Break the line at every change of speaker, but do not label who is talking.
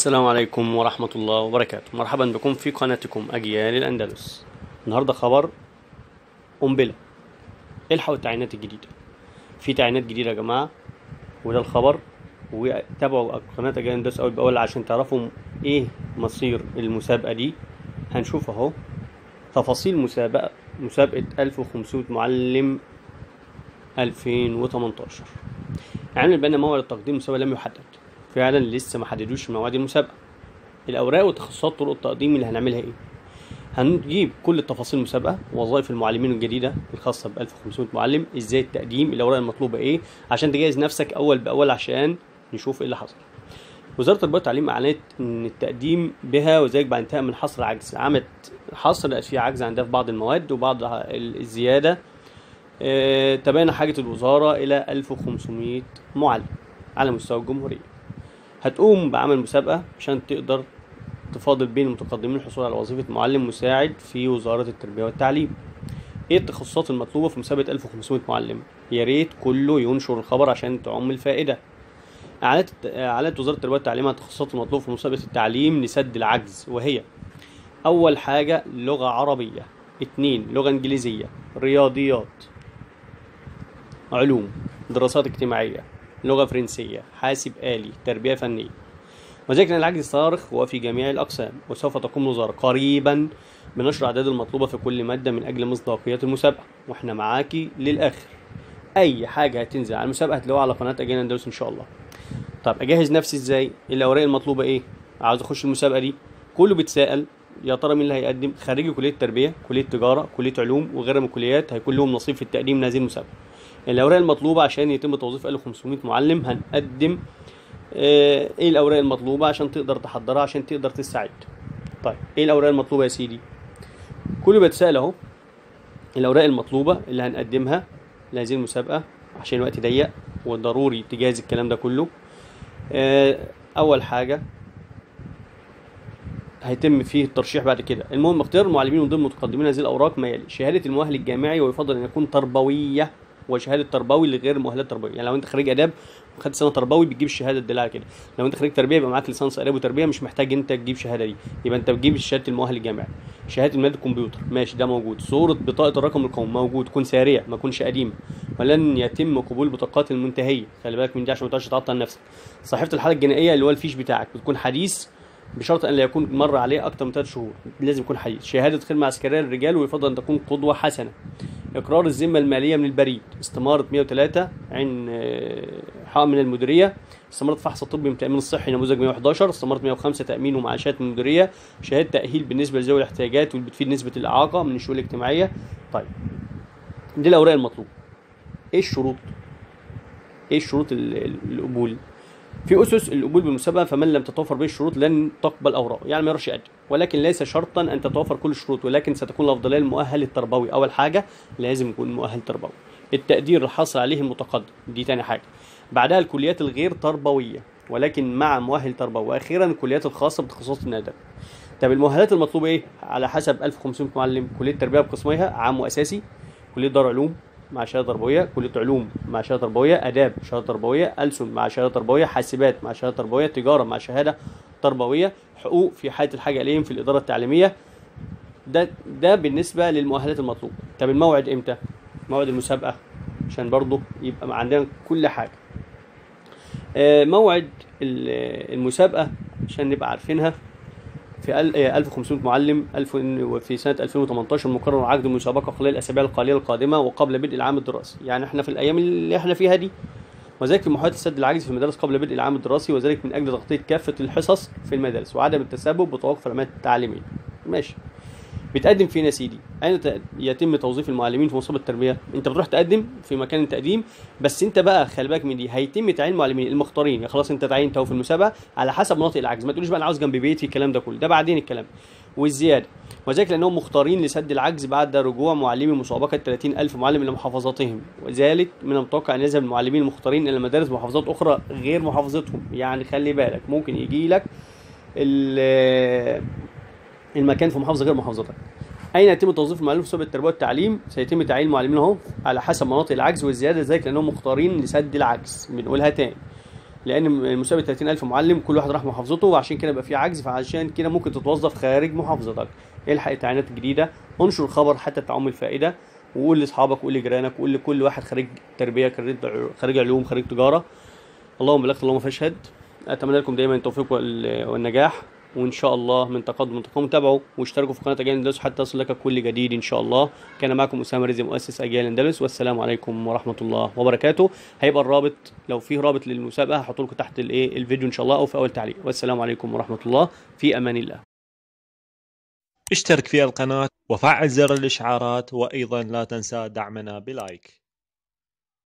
السلام عليكم ورحمة الله وبركاته مرحبا بكم في قناتكم أجيال الأندلس النهاردة خبر قنبلة الحقوا التعيينات الجديدة في تعيينات جديدة يا جماعة وده الخبر وتابعوا قناة أجيال الأندلس أول بأول عشان تعرفوا إيه مصير المسابقة دي هنشوف أهو تفاصيل مسابقة مسابقة 1500 معلم 2018 يعني بأن موعد التقديم المسابقة لم يحدد فعلا لسه ما حددوش مواعيد المسابقه الاوراق وتخصصات طرق التقديم اللي هنعملها ايه هنجيب كل التفاصيل المسابقه وظائف المعلمين الجديده الخاصه ب 1500 معلم ازاي التقديم الاوراق المطلوبه ايه عشان تجهز نفسك اول باول عشان نشوف ايه اللي حصل وزاره التربيه والتعليم اعلنت ان التقديم بها وذلك بعد انتهاء من حصر عجز عملت حصر لقت فيه عجز عندها في بعض المواد وبعض الزياده اه تبين حاجه الوزاره الى 1500 معلم على مستوى الجمهوريه هتقوم بعمل مسابقة عشان تقدر تفاضل بين المتقدمين الحصول على وظيفة معلم مساعد في وزارة التربية والتعليم. ايه التخصصات المطلوبة في مسابقة 1500 معلم؟ يا ريت كله ينشر الخبر عشان تعم الفائدة. أعلنت أعلنت وزارة التربية والتعليم عن التخصصات المطلوبة في مسابقة التعليم لسد العجز وهي أول حاجة لغة عربية، اتنين لغة إنجليزية، رياضيات، علوم، دراسات اجتماعية، لغة فرنسية حاسب آلي تربية فنية وذلك أن العجز صارخ وفي جميع الأقسام وسوف تقوم الوزارة قريبا بنشر أعداد المطلوبة في كل مادة من أجل مصداقية المسابقة وإحنا معاكي للآخر أي حاجة هتنزل على المسابقة هتلاقوها على قناة أجينا ندرس إن شاء الله طب أجهز نفسي إزاي الأوراق المطلوبة إيه عاوز أخش المسابقة دي كله بيتسأل يا ترى مين اللي هيقدم خريجي كلية تربية كلية تجارة كلية علوم وغيرها من الكليات هيكون لهم نصيب في التقديم من هذه المسابقة الاوراق المطلوبه عشان يتم توظيف 1500 معلم هنقدم آه ايه الاوراق المطلوبه عشان تقدر تحضرها عشان تقدر تستعد طيب ايه الاوراق المطلوبه يا سيدي كله بيتسال اهو الاوراق المطلوبه اللي هنقدمها لهذه المسابقه عشان الوقت ضيق وضروري تجهز الكلام ده كله آه اول حاجه هيتم فيه الترشيح بعد كده المهم اختيار المعلمين من ضمن متقدمين هذه الاوراق ما يلي شهاده المؤهل الجامعي ويفضل ان يكون تربويه وشهاده تربوي لغير مؤهلات تربويه يعني لو انت خريج اداب وخدت سنه تربوي بتجيب الشهاده تدل على كده لو انت خريج تربيه يبقى معاك ليسانس اداب وتربيه مش محتاج انت تجيب الشهاده دي يبقى انت بتجيب شهاده المؤهل الجامعي شهاده الماده الكمبيوتر ماشي ده موجود صوره بطاقه الرقم القومي موجود تكون ساريه ما تكونش قديمه ولن يتم قبول البطاقات المنتهيه خلي بالك من دي عشان ما تقعدش تعطل نفسك صحيفه الحاله الجنائيه اللي هو الفيش بتاعك بتكون حديث بشرط ان لا يكون مر عليه اكثر من ثلاث شهور لازم يكون حديث شهاده خدمه عسكريه للرجال ويفضل ان تكون قدوه حسنه اقرار الذمه الماليه من البريد استماره 103 عين حق من المديريه استماره فحص طبي من التامين الصحي نموذج 111 استماره 105 تامين ومعاشات من المديريه شهاده تاهيل بالنسبه لذوي الاحتياجات واللي بتفيد نسبه الاعاقه من الشؤون الاجتماعيه طيب دي الاوراق المطلوبه ايه الشروط ايه الشروط القبول في اسس القبول بالمسابقه فمن لم تتوفر به الشروط لن تقبل اوراقه يعني ما يروحش يقدم ولكن ليس شرطا ان تتوفر كل الشروط ولكن ستكون الافضليه للمؤهل التربوي اول حاجه لازم يكون مؤهل تربوي التقدير الحاصل عليه المتقدم دي تاني حاجه بعدها الكليات الغير تربويه ولكن مع مؤهل تربوي واخيرا الكليات الخاصه بتخصصات النادر طب المؤهلات المطلوبه ايه على حسب 1500 معلم كليه التربيه بقسميها عام واساسي كليه دار علوم مع شهاده تربويه كليه علوم مع شهاده تربويه اداب شهاده تربويه ألسن مع شهاده تربويه حاسبات مع شهاده تربويه تجاره مع شهاده تربويه حقوق في حاله الحاجه اليهم في الاداره التعليميه ده ده بالنسبه للمؤهلات المطلوبه طب الموعد امتى موعد المسابقه عشان برضه يبقى عندنا كل حاجه آه موعد المسابقه عشان نبقى عارفينها في 1500 معلم في سنة 2018 مقرر عقد المسابقة خلال الأسابيع القليلة القادمة وقبل بدء العام الدراسي يعني احنا في الأيام اللي احنا فيها دي وذلك في محاولة سد العجز في المدارس قبل بدء العام الدراسي وذلك من أجل تغطية كافة الحصص في المدارس وعدم التسبب بتوقف العمليات التعليمية ماشي بتقدم فين يا سيدي؟ أين يتم توظيف المعلمين في مسابقة التربية؟ أنت بتروح تقدم في مكان التقديم بس أنت بقى خلي بالك من دي هيتم تعيين المعلمين المختارين خلاص أنت تعينت أهو في المسابقة على حسب مناطق العجز ما تقوليش بقى أنا عاوز جنب بيتي الكلام ده كله ده بعدين الكلام والزيادة وذلك لأنهم مختارين لسد العجز بعد رجوع معلمي مسابقة 30 ألف معلم إلى محافظاتهم وذلك من المتوقع أن يذهب المعلمين المختارين إلى مدارس محافظات أخرى غير محافظتهم يعني خلي بالك ممكن يجي لك المكان في محافظة غير محافظتك اين يتم توظيف المعلمين في مسابقه التربيه والتعليم سيتم تعيين المعلمين اهو على حسب مناطق العجز والزياده ذلك لانهم مختارين لسد العجز بنقولها تاني لان المسابقه 30000 معلم كل واحد راح محافظته وعشان كده يبقى في عجز فعشان كده ممكن تتوظف خارج محافظتك الحق التعيينات الجديده انشر خبر حتى تعم الفائده وقول لاصحابك وقول لجيرانك وقول لكل واحد خريج تربيه خريج خريج علوم خريج تجاره اللهم بلغت اللهم فاشهد اتمنى لكم دايما التوفيق وال- والنجاح وان شاء الله من تقدم من تقدم تابعوا واشتركوا في قناه اجيال اندلس حتى يصل لك كل جديد ان شاء الله كان معكم اسامه رزق مؤسس اجيال اندلس والسلام عليكم ورحمه الله وبركاته هيبقى الرابط لو في رابط للمسابقه هحط لكم تحت الايه الفيديو ان شاء الله او في اول تعليق والسلام عليكم ورحمه الله في امان الله
اشترك في القناة وفعل زر الإشعارات وأيضا لا تنسى دعمنا بلايك